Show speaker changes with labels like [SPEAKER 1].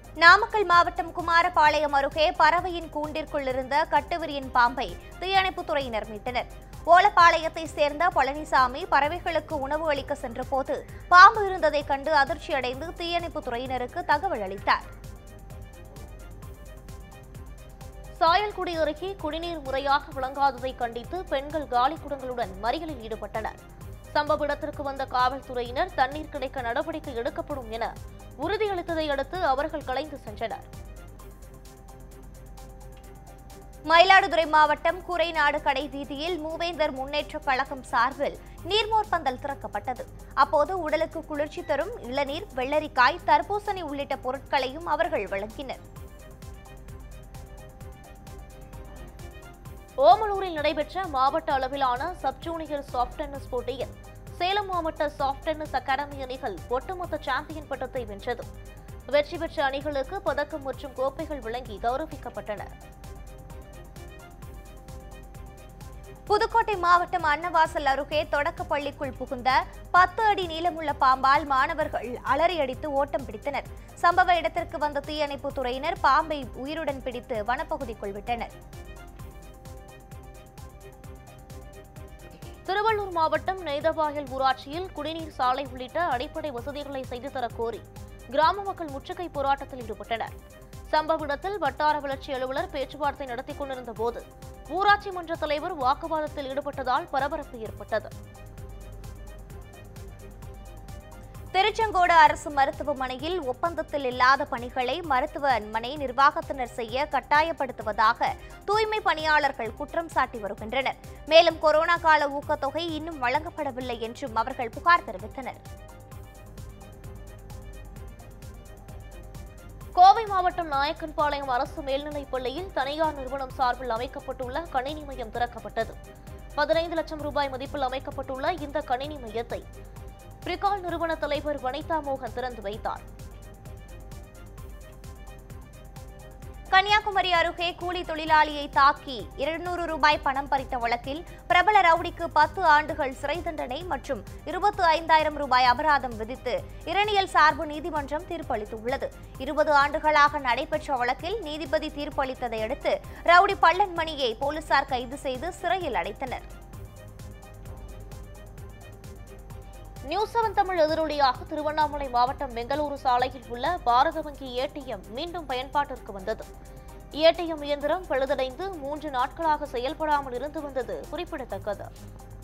[SPEAKER 1] நாமக்கல் மாவட்டம் குமாரபாளையம் அருகே பறவையின் கூண்டிற்குள் இருந்த கட்டுவிரியின் பாம்பை தீயணைப்புத்துறையினர் மீட்டனர் ஓலப்பாளையத்தை சேர்ந்த பழனிசாமி பறவைகளுக்கு உணவு அளிக்க சென்றபோது பாம்பு இருந்ததைக் கண்டு அதிர்ச்சியடைந்து தீயணைப்புத்துறையினருக்கு தகவல் அளித்தார்
[SPEAKER 2] சாயல்குடி அருகே குடிநீர் முறையாக வழங்காததை கண்டித்து பெண்கள் காலி குடங்களுடன் மறியலில் ஈடுபட்டனர் சம்பவ இடத்திற்கு வந்த காவல்துறையினர் தண்ணீர் கிடைக்க நடவடிக்கை எடுக்கப்படும் என உறுதியளித்ததை அடுத்து அவர்கள் கலைந்து சென்றனர்
[SPEAKER 1] மயிலாடுதுறை மாவட்டம் குறைநாடு கடை வீதியில் மூவேந்தர் முன்னேற்றக் கழகம் சார்பில் நீர்மோர் பந்தல் திறக்கப்பட்டது அப்போது உடலுக்கு குளிர்ச்சி தரும் இளநீர் வெள்ளரிக்காய் தர்பூசணி உள்ளிட்ட பொருட்களையும் அவர்கள் வழங்கினர்
[SPEAKER 2] ஓமலூரில் நடைபெற்ற மாவட்ட அளவிலான சப் ஜூனியர் சாஃப்ட் டென்னிஸ் போட்டியில் சேலம் மாவட்ட சாஃப்ட் டென்னிஸ் அகாடமி அணிகள் ஒட்டுமொத்த சாம்பியன் பட்டத்தை வென்றது வெற்றி பெற்ற அணிகளுக்கு பதக்கம் மற்றும் கோப்பைகள் வழங்கி கௌரவிக்கப்பட்டன
[SPEAKER 1] புதுக்கோட்டை மாவட்டம் அன்னவாசல் அருகே தொடக்கப் பள்ளிக்குள் புகுந்த பத்து அடி நீளமுள்ள பாம்பால் மாணவர்கள் அலறியடித்து ஓட்டம் பிடித்தனர் சம்பவ இடத்திற்கு வந்த தீயணைப்புத் துறையினர் பாம்பை உயிருடன் பிடித்து வனப்பகுதிக்குள் விட்டனர்
[SPEAKER 2] திருவள்ளூர் மாவட்டம் நெய்தவாயல் ஊராட்சியில் குடிநீர் சாலை உள்ளிட்ட அடிப்படை வசதிகளை செய்து தரக் கோரி கிராம மக்கள் முற்றுகை போராட்டத்தில் ஈடுபட்டனர் சம்பவ இடத்தில் வட்டார வளர்ச்சி அலுவலர் பேச்சுவார்த்தை நடத்திக் கொண்டிருந்த போது ஊராட்சி மன்ற தலைவர் வாக்குவாதத்தில் ஈடுபட்டதால் பரபரப்பு ஏற்பட்டது
[SPEAKER 1] திருச்செங்கோடு அரசு மருத்துவமனையில் ஒப்பந்தத்தில் இல்லாத பணிகளை மருத்துவமனை நிர்வாகத்தினர் செய்ய கட்டாயப்படுத்துவதாக தூய்மை பணியாளர்கள் குற்றம் சாட்டி வருகின்றனர் மேலும் கொரோனா கால ஊக்கத்தொகை இன்னும் வழங்கப்படவில்லை என்றும் அவர்கள் புகார் தெரிவித்தனர்
[SPEAKER 2] கோவை மாவட்டம் நாயக்கன்பாளையம் அரசு மேல்நிலைப் பள்ளியில் தனியார் நிறுவனம் சார்பில் அமைக்கப்பட்டுள்ள கணினி மையம் திறக்கப்பட்டது பதினைந்து லட்சம் ரூபாய் மதிப்பில் அமைக்கப்பட்டுள்ள இந்த கணினி மையத்தை பிரிகால் நிறுவன தலைவர் வனிதா மோகன் திறந்து வைத்தார்
[SPEAKER 1] கன்னியாகுமரி அருகே கூலி தொழிலாளியை தாக்கி இருநூறு ரூபாய் பணம் பறித்த வழக்கில் பிரபல ரவுடிக்கு பத்து ஆண்டுகள் சிறை தண்டனை மற்றும் இருபத்தி ஐந்தாயிரம் ரூபாய் அபராதம் விதித்து இரணியல் சார்பு நீதிமன்றம் தீர்ப்பளித்துள்ளது இருபது ஆண்டுகளாக நடைபெற்ற வழக்கில் நீதிபதி தீர்ப்பளித்ததை அடுத்து ரவுடி பள்ளன் மணியை போலீசார் கைது செய்து சிறையில் அடைத்தனர்
[SPEAKER 2] நியூஸ் செவன் தமிழ் எதிரொலியாக திருவண்ணாமலை மாவட்டம் பெங்களூரு சாலையில் உள்ள பாரத வங்கி ஏடிஎம் மீண்டும் பயன்பாட்டிற்கு வந்தது ஏடிஎம் இயந்திரம் பழுதடைந்து மூன்று நாட்களாக செயல்படாமல் இருந்து வந்தது குறிப்பிடத்தக்கது